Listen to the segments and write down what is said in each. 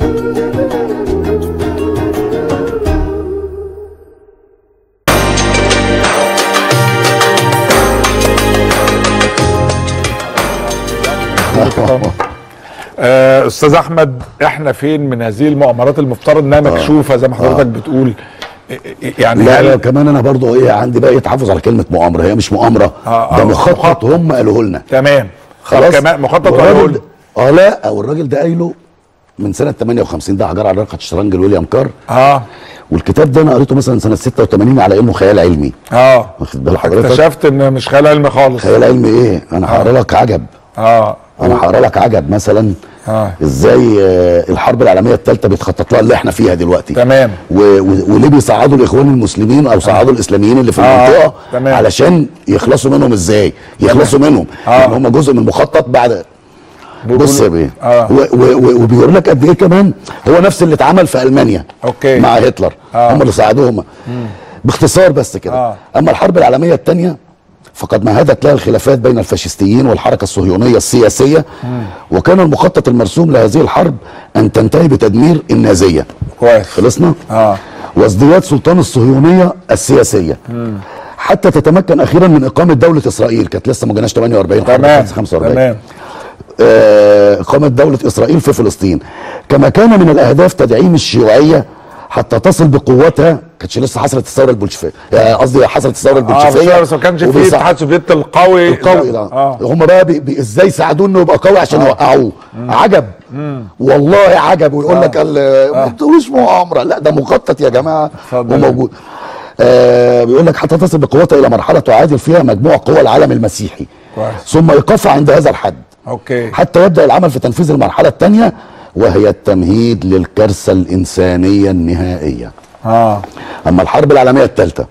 آه، استاذ احمد احنا فين من هذه المؤامرات المفترض انها مكشوفه زي ما حضرتك بتقول يعني لا لا هل كمان انا برضو ايه عندي بقى تحفظ على كلمه مؤامره هي مش مؤامره آه، ده آه، مخطط مخطط. هم قالوه لنا تمام خلاص كمان مخطط والراجل ولا ده- اه لا او الراجل ده قايله من سنه 58 ده حجار على رقعه شطرنج ويليام كار اه والكتاب ده انا قريته مثلا سنه 86 على انه خيال علمي اه واخد بال حضرتك اكتشفت ان مش خيال علمي خالص خيال علمي ايه انا هقرا لك عجب اه انا هقرا لك عجب مثلا آه. ازاي آه، الحرب العالميه الثالثه بيتخطط لها اللي احنا فيها دلوقتي تمام. و... و... وليه بيصعدوا الاخوان المسلمين او صعدوا الاسلاميين اللي في آه، المنطقه تمام. علشان يخلصوا منهم ازاي يخلصوا منهم آه. يعني هم جزء من المخطط بعد بص يا بيه آه. و... و... و... وبيقول لك قد ايه كمان هو نفس اللي اتعمل في المانيا أوكي. مع هتلر آه. هم اللي ساعدوهم باختصار بس كده آه. اما الحرب العالميه الثانيه فقد مهدت لها الخلافات بين الفاشستيين والحركه الصهيونيه السياسيه وكان المخطط المرسوم لهذه الحرب ان تنتهي بتدمير النازيه كويس خلصنا اه وازدياد سلطان الصهيونيه السياسيه حتى تتمكن اخيرا من اقامه دوله اسرائيل كانت لسه ما جناش 48 حرب تمام 45 تمام آه، اقامه دوله اسرائيل في فلسطين كما كان من الاهداف تدعيم الشيوعيه حتى تصل بقوتها كانتش لسه حصلت الثوره البولشفيه آه، قصدي حصلت الثوره اه البولشفيه بس ما كانش فيه وبيصع- الاتحاد السوفيتي القوي القوي ده اه هم بقى بي بي ازاي ساعدوه انه يبقى قوي عشان يوقعوه عجب والله عجب ويقول لك ال- ما تقولوش مؤامره لا ده مخطط يا جماعه اتفضل. وموجود آه بيقول لك حتى تصل بقوتها الى مرحله تعادل فيها مجموع قوى العالم المسيحي كويس. ثم ايقافها عند هذا الحد اوكي حتى يبدا العمل في تنفيذ المرحله الثانيه وهي التمهيد للكارثه الانسانيه النهائيه اه اما الحرب العالميه الثالثه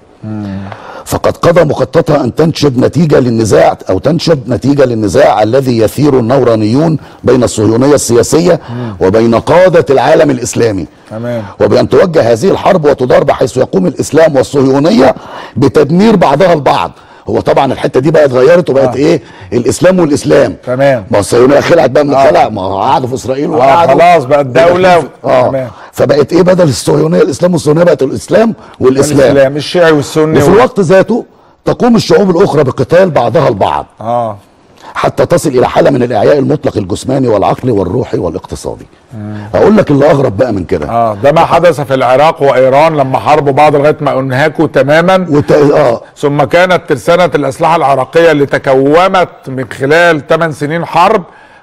فقد قضى مخططها ان تنشب نتيجه للنزاع او تنشب نتيجه للنزاع الذي يثير النورانيون بين الصهيونيه السياسيه وبين قاده العالم الاسلامي تمام وبان توجه هذه الحرب وتدار بحيث يقوم الاسلام والصهيونيه بتدمير بعضها البعض هو طبعا الحته دي بقى اتغيرت وبقت آه. ايه الاسلام والاسلام تمام. ما الصهيونيه خلعت بقى من آه. الخلع ما هو قعدوا في اسرائيل آه، وقعدوا خلاص بقت دولة و- اه تمام. فبقت ايه بدل الصهيونيه الاسلام والصهيونيه بقت الاسلام والاسلام الاسلام الشيعي والسني وفي وال- الوقت ذاته تقوم الشعوب الاخرى بقتال بعضها البعض اه حتى تصل الى حاله من الاعياء المطلق الجسماني والعقلي والروحي والاقتصادي اقول لك اللي اغرب بقى من كده اه ده ما حدث في العراق وايران لما حاربوا بعض لغايه ما انهكوا تماما وت... اه ثم كانت ترسانة الأسلحة العراقية اللي تكومت من خلال 8 سنين حرب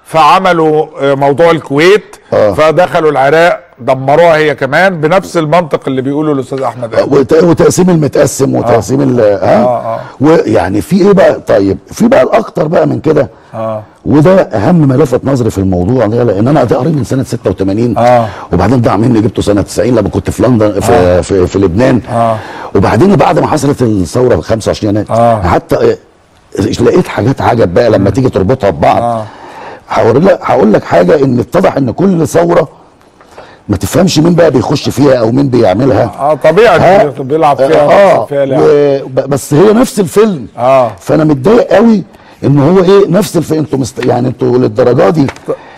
فعملوا آه، موضوع الكويت آه. فدخلوا العراق دمروها هي كمان بنفس المنطق اللي بيقوله الأستاذ أحمد قال. وت... وتقسيم المتقسم وتقسيم ال ها آه، آه. ويعني في ايه بقى طيب في بقى الاكتر بقى من كده آه. وده اهم ما لفت نظري في الموضوع ده لان انا ده قريب من سنه 86 آه. وبعدين ضاع مني جبته سنه 90 لما كنت في لندن في آه. في, في لبنان آه. وبعدين بعد ما حصلت الثوره 25 يناير آه. حتى آه، لقيت حاجات عجب بقى لما تيجي تربطها ببعض آه. هقول لك هقول لك حاجه ان اتضح ان كل ثوره ما تفهمش مين بقى بيخش فيها او مين بيعملها اه طبيعي ها؟ بيلعب فيها اه بيحصل فيها لعب. و- ب- بس هي نفس الفيلم آه. فانا متضايق قوي ان هو ايه نفس الفيلم انتوا مست... يعني انتوا للدرجه دي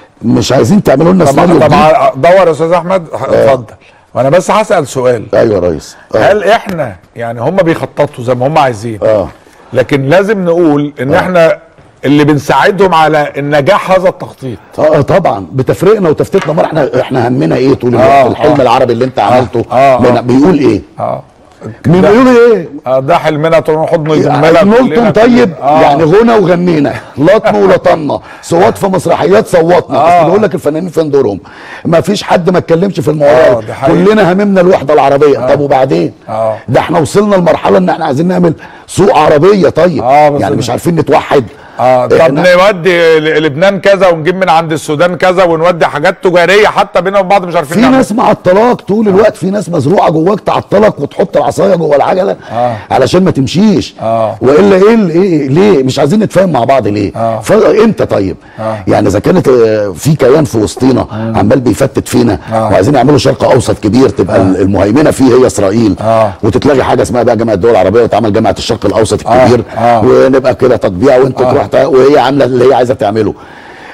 مش عايزين تعملوا لنا طب سيناريو طب جديد دور يا أستاذ أحمد اتفضل وأنا بس هسأل سؤال ايوه يا ريس آه. هل احنا يعني هم بيخططوا زي ما هم عايزين اه لكن لازم نقول ان احنا اللي بنساعدهم على النجاح هذا التخطيط اه طبعا بتفرقنا وتفتتنا مره احنا احنا همنا ايه طول الوقت آه، الحلم آه. العربي اللي انت عملته آه، من- آه. بيقول ايه اه مين ده- بيقول ايه آه، ده حلمنا تروح حضن يعني الزمالة نلطم كلنا. طيب آه. يعني غنى وغنينا لطم ولطمنا صوت في مسرحيات صوتنا آه. بس بقول لك الفنانين فين دورهم ما فيش حد ما اتكلمش في المواضيع آه، دي. دي حقيقة. كلنا هممنا الوحده العربيه طب وبعدين آه. ده احنا وصلنا لمرحله ان احنا عايزين نعمل سوق عربيه طيب آه، بس يعني ده- مش عارفين نتوحد اه طب إحنا- نودي ل- لبنان كذا ونجيب من عند السودان كذا ونودي حاجات تجاريه حتى بينا وبين بعض مش عارفين في نعمل. ناس معطلاك طول الوقت في ناس مزروعه جواك تعطلك وتحط العصايه جوه العجله آه. علشان ما تمشيش آه. والا ايه ال- ايه ليه مش عايزين نتفاهم مع بعض ليه آه. فامتى طيب آه. يعني اذا كانت آه، في كيان في وسطينا عمال بيفتت فينا آه. وعايزين يعملوا شرق اوسط كبير تبقى المهيمنه فيه هي اسرائيل آه. وتتلغي حاجه اسمها بقى جامعه الدول العربيه وتعمل جامعه الشرق الاوسط الكبير آه. ونبقى كده تطبيع وانت آه. تروح تا- وهي عامله اللي هي عايزه تعمله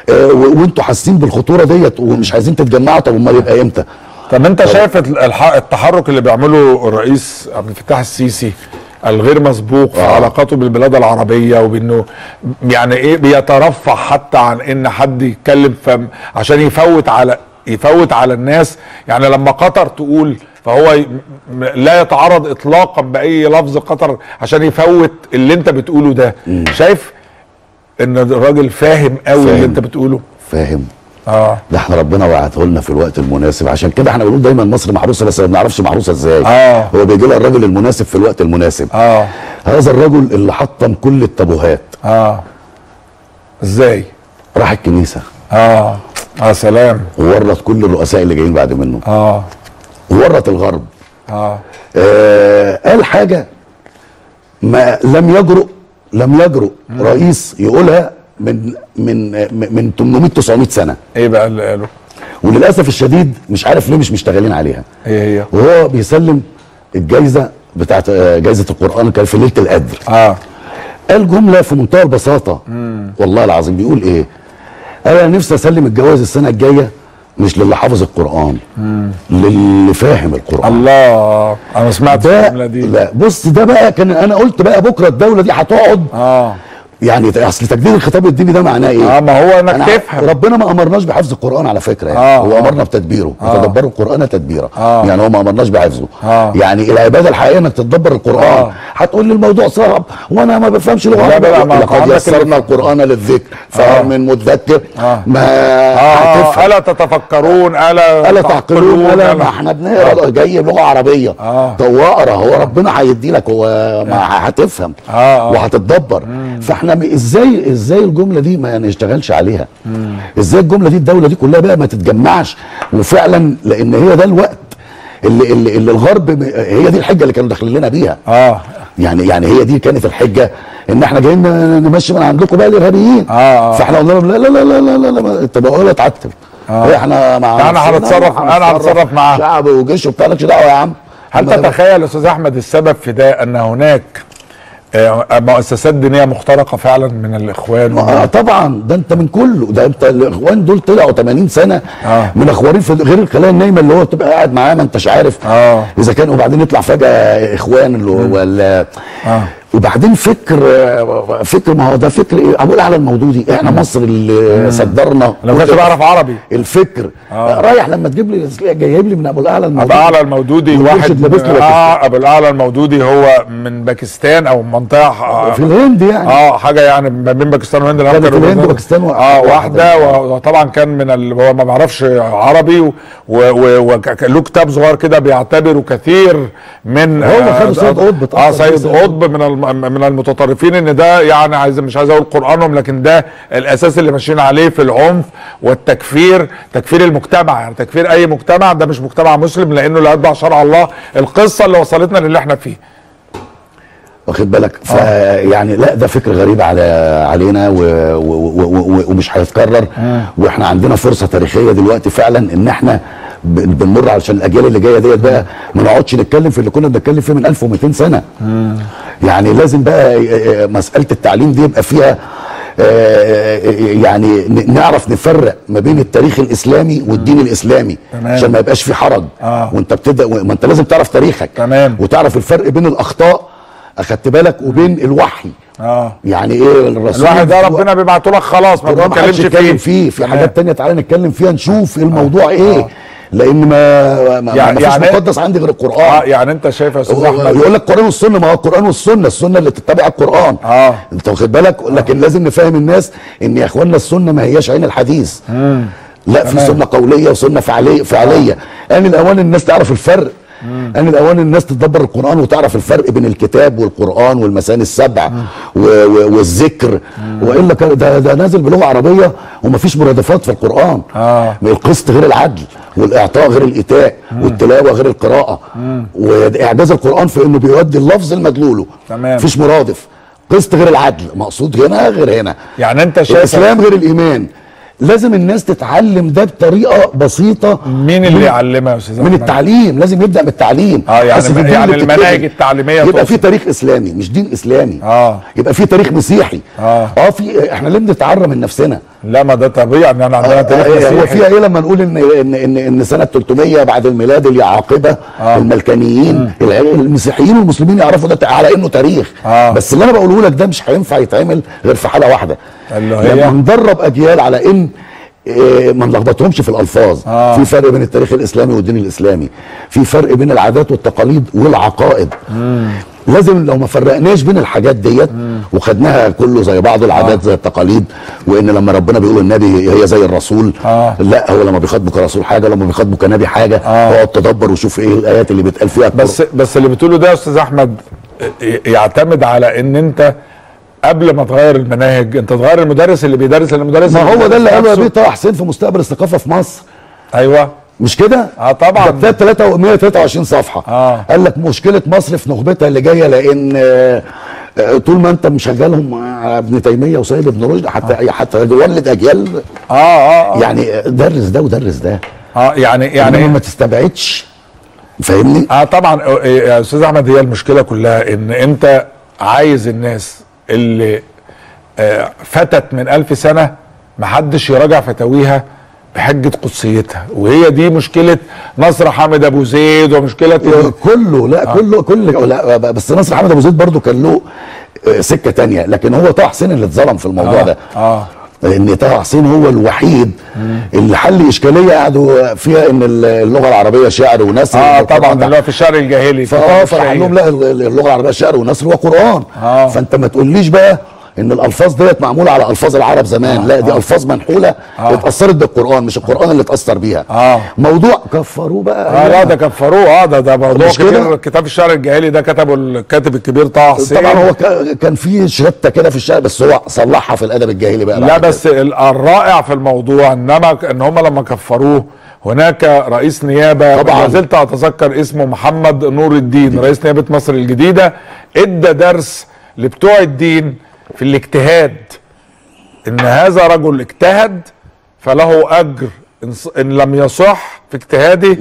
آه و- وانتوا حاسين بالخطوره ديت ومش عايزين تتجمعوا طب امال يبقى امتى؟ طب انت شايف الح- التحرك اللي بيعمله الرئيس عبد الفتاح السيسي الغير مسبوق في آه. علاقاته بالبلاد العربيه وبانه يعني ايه بيترفع حتى عن ان حد يتكلم فم عشان يفوت على يفوت على الناس يعني لما قطر تقول فهو ي- م- لا يتعرض اطلاقا باي لفظ قطر عشان يفوت اللي انت بتقوله ده شايف ان الراجل فاهم قوي اللي فاهم. انت بتقوله فاهم اه ده احنا ربنا وعده لنا في الوقت المناسب عشان كده احنا بنقول دايما مصر محروسه بس ما بنعرفش محروسه ازاي آه. هو بيجي لها الراجل المناسب في الوقت المناسب اه هذا الرجل اللي حطم كل التابوهات اه ازاي راح الكنيسه اه اه سلام وورط كل الرؤساء اللي جايين بعد منه اه وورط الغرب اه آه قال حاجه ما لم يجرؤ لم يجرؤ رئيس يقولها من من من 800 900 سنه ايه بقى اللي قاله وللاسف الشديد مش عارف ليه مش مشتغلين عليها ايه هي وهو بيسلم الجايزه بتاعت آه، جايزه القران كان في ليله القدر اه قال جمله في منتهى البساطه والله العظيم بيقول ايه قال انا نفسي اسلم الجواز السنه الجايه مش للي حافظ القران للي فاهم القران الله انا سمعت ده الجمله دي لا بص ده بقى كان انا قلت بقى بكره الدوله دي هتقعد اه يعني اصل تجديد الخطاب الديني ده معناه ايه؟ اه ما هو انك أنا تفهم ربنا ما امرناش بحفظ القران على فكره يعني آه، هو آه. امرنا بتدبيره آه. وتدبروا القران تدبيرا آه. يعني هو ما امرناش بحفظه آه. يعني العباده الحقيقيه انك تتدبر القران آه. هتقول لي الموضوع صعب وانا ما بفهمش لغه لا بقى، ما عربيه أنت لقد عندك يسرنا اللي- القران للذكر فهل من مدكر آه. ما اه هتفهم الا تتفكرون الا الا تعقلون الا ما ألا- احنا بنقرا جاي بلغه عربيه آه. طب اقرا هو ربنا هيدي لك هو ما هتفهم آه، آه. وهتتدبر فاحنا م- ازاي ازاي الجمله دي ما نشتغلش عليها ازاي الجمله دي الدوله دي كلها بقى ما تتجمعش وفعلا لان هي ده الوقت اللي اللي, اللي الغرب م- هي دي الحجه اللي كانوا داخلين لنا بيها اه يعني يعني هي دي كانت الحجه ان احنا جايين نمشي من عندكم بقى الارهابيين آه، آه. فاحنا قلنا لهم لا لا لا لا لا لا, لا ما- طب اقول اتعتب آه. احنا مع أنا نفسنا هنتصرف- أنا وهنتصرف هنتصرف معاه. شعب وجيش وبتاع مالكش دعوه يا عم هل أما- تتخيل يا استاذ احمد السبب في ده ان هناك آه، مؤسسات دينيه مخترقه فعلا من الاخوان آه طبعا ده انت من كله ده انت الاخوان دول طلعوا 80 سنه آه. من اخوانين في غير الخلايا النايمه اللي هو تبقى قاعد معاه ما انتش عارف آه. اذا كان وبعدين يطلع فجاه اخوان اللي هو ولا آه. وبعدين فكر آه، فكر ما هو ده فكر ايه ابو الاعلى المودودي احنا مصر اللي صدرنا لو كنتش بعرف عربي الفكر آه. رايح لما تجيب لي جايب لي من ابو الاعلى ابو المودودي الاعلى المودودي والمرشد واحد لابس له باكستان. اه ابو الاعلى المودودي هو من باكستان او منطقه آه، في الهند يعني اه حاجه يعني ما بين باكستان والهند لو كانت كانوا الهند بيقولوا- وباكستان و- اه واحدة. واحده وطبعا كان من ال... هو ما بيعرفش عربي و- و- و- وله كتاب صغير كده بيعتبره كثير من هو آه، خده سيد قطب اه طبعاً. سيد سيد قطب من الم... من المتطرفين ان ده يعني عايز مش عايز اقول قرانهم لكن ده الاساس اللي ماشيين عليه في العنف والتكفير تكفير المجتمع يعني تكفير اي مجتمع ده مش مجتمع مسلم لانه لا يتبع شرع الله القصه اللي وصلتنا للي احنا فيه واخد بالك فيعني لا ده فكر غريب على علينا و و و و ومش هيتكرر واحنا عندنا فرصه تاريخيه دلوقتي فعلا ان احنا ب- بنمر علشان الاجيال اللي جايه ديت بقى ما نقعدش نتكلم في اللي كنا بنتكلم فيه من 1200 سنه يعني لازم بقى آه، آه، مساله التعليم دي يبقى فيها آه، يعني ن- نعرف نفرق ما بين التاريخ الاسلامي والدين الاسلامي تمام. عشان ما يبقاش في حرج آه. وانت بتبدا ما انت لازم تعرف تاريخك تمام. وتعرف الفرق بين الاخطاء اخدت بالك وبين الوحي اه يعني ايه الرسول الواحد ده ربنا بيبعته لك خلاص ما القرآن ما حدش بنتكلمش يتكلم فيه فيه في تمام. حاجات تانية تعالى نتكلم فيها نشوف الموضوع ايه لان ما ما, يعني- يعني ما فيش يعني- مقدس عندي غير اه القران يعني انت شايف يا استاذ احمد يقول لك القران والسنه ما هو القران والسنه السنه اللي تتبع القران آه. انت واخد بالك لكن لازم نفهم الناس ان يا اخوانا السنه ما هياش عين الحديث لا في تمام. سنه قوليه وسنه فعليه فعليه ان الاوان الناس تعرف الفرق ان الاوان الناس تدبر القران وتعرف الفرق بين الكتاب والقران والمثاني السبع و- و- والذكر والا كان ده, ده نازل بلغه عربيه ومفيش مرادفات في القران آه. القسط غير العدل والاعطاء غير الايتاء والتلاوه غير القراءه واعجاز القران في انه بيودي اللفظ المدلوله تمام. مفيش مرادف قسط غير العدل مقصود هنا غير هنا يعني انت شايف الاسلام غير الايمان لازم الناس تتعلم ده بطريقه بسيطه مين اللي يعلمها يا استاذ من أحمد؟ التعليم لازم يبدا من التعليم آه، يعني بس في الدين يعني اللي بتتكلم المناهج التعليمية يبقى تقصد. في تاريخ اسلامي مش دين اسلامي آه. يبقى في تاريخ مسيحي آه. اه في احنا ليه بنتعرى من نفسنا لا ما ده طبيعي ان انا عندنا تاريخ آه، هو مسيحي فيها ايه لما نقول ان ان ان, إن سنه 300 بعد الميلاد اليعاقبه آه. الملكانيين الع- المسيحيين والمسلمين يعرفوا ده على انه تاريخ آه. بس اللي انا بقوله لك ده مش هينفع يتعمل غير في حاله واحده اللي هي؟ لما ندرب اجيال على ان إيه، ما نلخبطهمش في الالفاظ آه. في فرق بين التاريخ الاسلامي والدين الاسلامي في فرق بين العادات والتقاليد والعقائد لازم لو ما فرقناش بين الحاجات ديت وخدناها كله زي بعض العادات زي التقاليد وان لما ربنا بيقول النبي هي زي الرسول آه. لا هو لما بيخاطبك رسول حاجه لما بيخاطبك كنبي حاجه آه. اقعد تدبر وشوف ايه الايات اللي بيتقال فيها بس بس اللي بتقوله ده يا استاذ احمد ي- يعتمد على ان انت قبل ما تغير المناهج انت تغير المدرس اللي بيدرس لان المدرس ما هو ده اللي قاله نفسه- بيه طه حسين في مستقبل الثقافه في مصر ايوه مش كده؟ اه طبعا. ده كتاب 3 123 صفحه آه. قال لك مشكله مصر في نخبتها اللي جايه لان آه، آه، طول ما انت مشغلهم مع ابن تيميه وسيد ابن رشد حتى حتى يولد اجيال اه اه اه, يعني درس ده ودرس ده آه يعني يعني يعني ما تستبعدش فاهمني؟ اه طبعا آه، يا استاذ احمد هي المشكله كلها ان انت عايز الناس اللي آه فتت من ألف سنه محدش يراجع فتاويها بحجه قدسيتها وهي دي مشكله نصر حامد ابو زيد ومشكله إن- كله لا كله كل لا بس نصر حمد ابو زيد برضو كان له آه، سكه تانية لكن هو طه حسين اللي اتظلم في الموضوع آه، ده اه لان طه حسين هو الوحيد اللي حل اشكاليه قعدوا فيها ان اللغه العربيه شعر ونثر اه والقرآن طبعا ده. اللي هو في الشعر الجاهلي فاه في فراح الشعر لهم لا اللغه العربيه شعر ونثر وقران آه. فانت ما تقوليش بقى ان الالفاظ ديت معموله على الفاظ العرب زمان لا دي الفاظ منحوله آه. اتاثرت بالقران مش القران اللي اتاثر بيها آه. موضوع كفروه بقى اه لا ده كفروه اه ده ده موضوع مش كده؟ كبير كتاب الشعر الجاهلي ده كتبه الكاتب الكبير طه حسين طبعا هو ك- كان في شته كده في الشعر بس هو صلحها في الادب الجاهلي بقى لا بعد بس ال- الرائع في الموضوع انما ان هم لما كفروه هناك رئيس نيابه طبعاً. ما زلت اتذكر اسمه محمد نور الدين رئيس نيابه مصر الجديده ادى درس لبتوع الدين في الاجتهاد ان هذا رجل اجتهد فله اجر إن ص- ان لم يصح في اجتهاده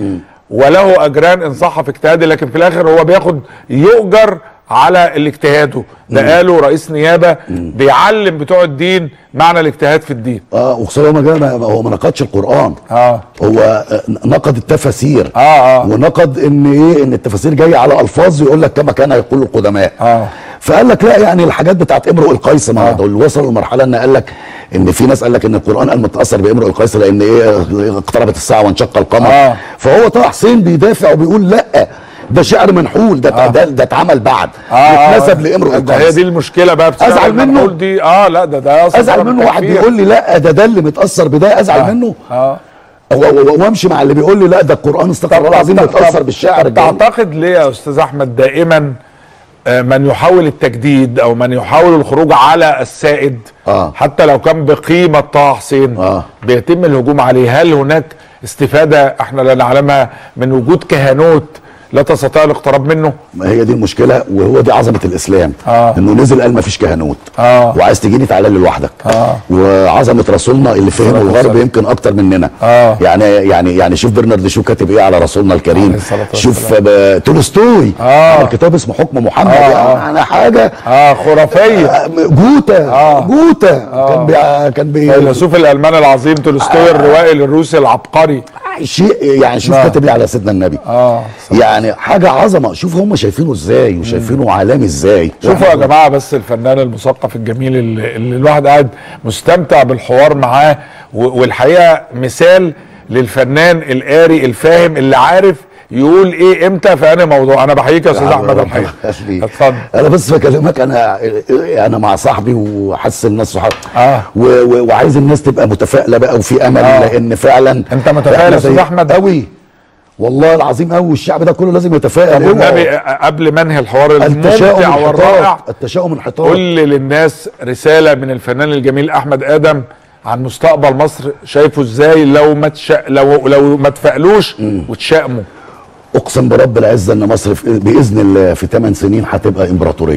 وله اجران ان صح في اجتهاده لكن في الاخر هو بياخد يؤجر على الاجتهاده ده قاله رئيس نيابه بيعلم بتوع الدين معنى الاجتهاد في الدين اه وخصوصا هو ما جا- ما- هو ما نقدش القران اه هو آه، نقد التفاسير اه اه ونقد ان ايه ان التفاسير جايه على الفاظ يقول لك كما كان يقول القدماء اه فقال لك لا يعني الحاجات بتاعت امرؤ القيس ما آه. دول وصلوا لمرحله ان قال لك ان في ناس قال لك ان القران قال متاثر بامرؤ القيس لان ايه اقتربت الساعه وانشق القمر آه. فهو طه حسين بيدافع وبيقول لا ده شعر منحول ده آه. ده, ده اتعمل بعد اه آه. اتنسب لامرؤ ده هي القيس دي المشكله بقى بتاع أزعل منه؟ المنقول دي اه لا ده ده أصلاً ازعل طبعاً منه واحد تكفير. بيقول لي لا ده ده اللي متاثر بده ازعل آه. منه اه و- و- وامشي مع اللي بيقول لي لا ده القران استغفر الله العظيم طب- متاثر طب- بالشعر طب الجاهلي. تعتقد ليه يا استاذ احمد دائما آه، من يحاول التجديد او من يحاول الخروج على السائد آه. حتى لو كان بقيمه طه حسين آه. بيتم الهجوم عليه هل هناك استفاده احنا لا نعلمها من وجود كهنوت لا تستطيع الاقتراب منه ما هي دي المشكله وهو دي عظمه الاسلام آه. انه نزل قال ما فيش كهنوت آه. وعايز تجيني تعالى لي لوحدك آه. وعظمه رسولنا اللي فهمه الصلاة الغرب والسلام. يمكن اكتر مننا آه. يعني يعني يعني شوف برنارد شو كاتب ايه على رسولنا الكريم عليه الصلاة شوف ب- تولستوي آه. عمل كتاب اسمه حكم محمد آه. يعني حاجه اه خرافيه آه، جوتا آه. جوتا كان بي كان بي الفيلسوف الالماني العظيم تولستوي الروائي الروسي العبقري شيء يعني شوف نعم. كاتب ايه على سيدنا النبي اه يعني حاجه عظمه شوف هم شايفينه ازاي وشايفينه عالمي ازاي شوفوا يا جماعه بس الفنان المثقف الجميل اللي, اللي الواحد قاعد مستمتع بالحوار معاه و- والحقيقه مثال للفنان القاري الفاهم اللي عارف يقول ايه امتى في انهي موضوع انا بحييك يا استاذ احمد ربنا الحقيقه يخليك. اتفضل انا بس بكلمك انا انا مع صاحبي وحاسس الناس صحاب آه. و و وعايز الناس تبقى متفائله بقى وفي امل آه. لان فعلا أنت متفائل يا أستاذ أحمد؟ قوي والله العظيم قوي والشعب ده كله لازم يتفائل والنبي اوعوا. قبل ما انهي الحوار التشاؤم الممتع والرائع انحطاط التشاؤم انحطاط قول للناس رساله من الفنان الجميل احمد ادم عن مستقبل مصر شايفه ازاي لو ما تشا... لو لو ما تفائلوش وتشائموا اقسم برب العزه ان مصر في باذن الله في 8 سنين هتبقى امبراطوريه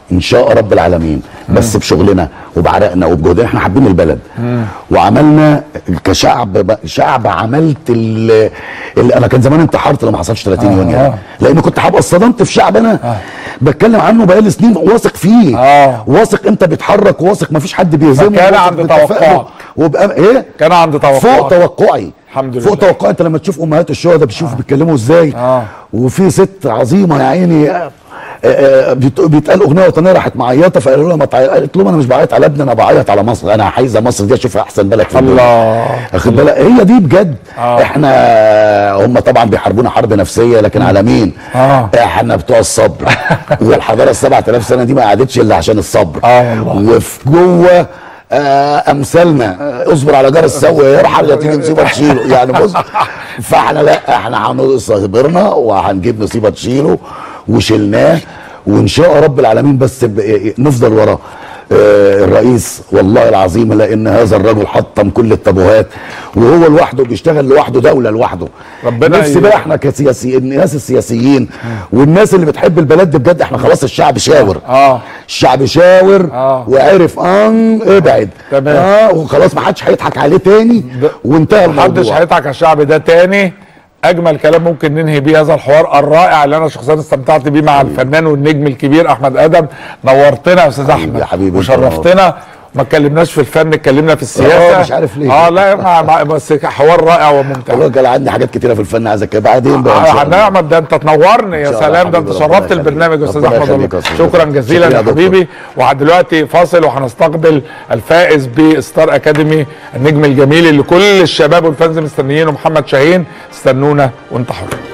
ان شاء رب العالمين بس بشغلنا وبعرقنا وبجهدنا احنا حابين البلد وعملنا كشعب شعب عملت اللي, اللي انا كان زمان انتحرت لما حصلش 30 يونيو آه. لان كنت هبقى اتصدمت في شعب انا بتكلم عنه بقالي سنين واثق فيه آه. واثق امتى بيتحرك واثق ما فيش حد بيهزمه فكان واثق عند بتفائله. توقعك. وبقى ايه كان عند توقعك فوق توقعي الحمد فوق لله. توقعي انت لما تشوف امهات الشهداء بتشوف بيتكلموا ازاي آه. وفي ست عظيمه يا عيني آه، آه، بيت- بيتقال اغنيه وطنيه راحت معيطه فقالوا لها ما تعيط قالت لهم انا مش بعيط على ابني انا بعيط على مصر انا عايزه مصر دي اشوفها احسن بلد في الدنيا الله واخد بالك هي دي بجد آه. احنا هم طبعا بيحاربونا حرب نفسيه لكن على مين آه. احنا بتوع الصبر والحضاره ال 7000 سنه دي ما قعدتش الا عشان الصبر آه والله. وفي جوه آه امثالنا آه اصبر على جار السوي يرحل يا تيجي مصيبه تشيله يعني بص فاحنا لا احنا هنصبرنا وهنجيب مصيبه تشيله وشلناه وان شاء رب العالمين بس ب- نفضل وراه آه، الرئيس والله العظيم لان هذا الرجل حطم كل التابوهات وهو لوحده بيشتغل لوحده دوله لوحده ربنا نفسي ي- بقى احنا كسياسيين الناس السياسيين والناس اللي بتحب البلد دي بجد احنا خلاص الشعب شاور اه الشعب شاور آه. وعرف ان ابعد تمام. اه وخلاص ما حدش هيضحك عليه تاني وانتهى محدش الموضوع هيضحك على الشعب ده تاني اجمل كلام ممكن ننهي بيه هذا الحوار الرائع اللي انا شخصيا استمتعت بيه مع الفنان والنجم الكبير احمد ادم نورتنا يا استاذ حبيبي- احمد حبيبي، وشرفتنا ما اتكلمناش في الفن اتكلمنا في السياسه آه، مش عارف ليه. اه لا مع مع بس حوار رائع وممتع والله كان عندي حاجات كتيره في الفن عايز اتكلم بعدين بقى إن شاء الله. هنعمل ده انت تنورني يا إن شاء الله سلام ده حبيبي، انت ربنا شرفت يخليك. البرنامج يا استاذ ربنا احمد يخليك يا والله. أستاذ شكرا دكتور. جزيلا شكرا يا يا دكتور. حبيبي ودلوقتي فاصل وهنستقبل الفائز بستار اكاديمي النجم الجميل اللي كل الشباب والفانز مستنيينه محمد شاهين استنونا وانت حر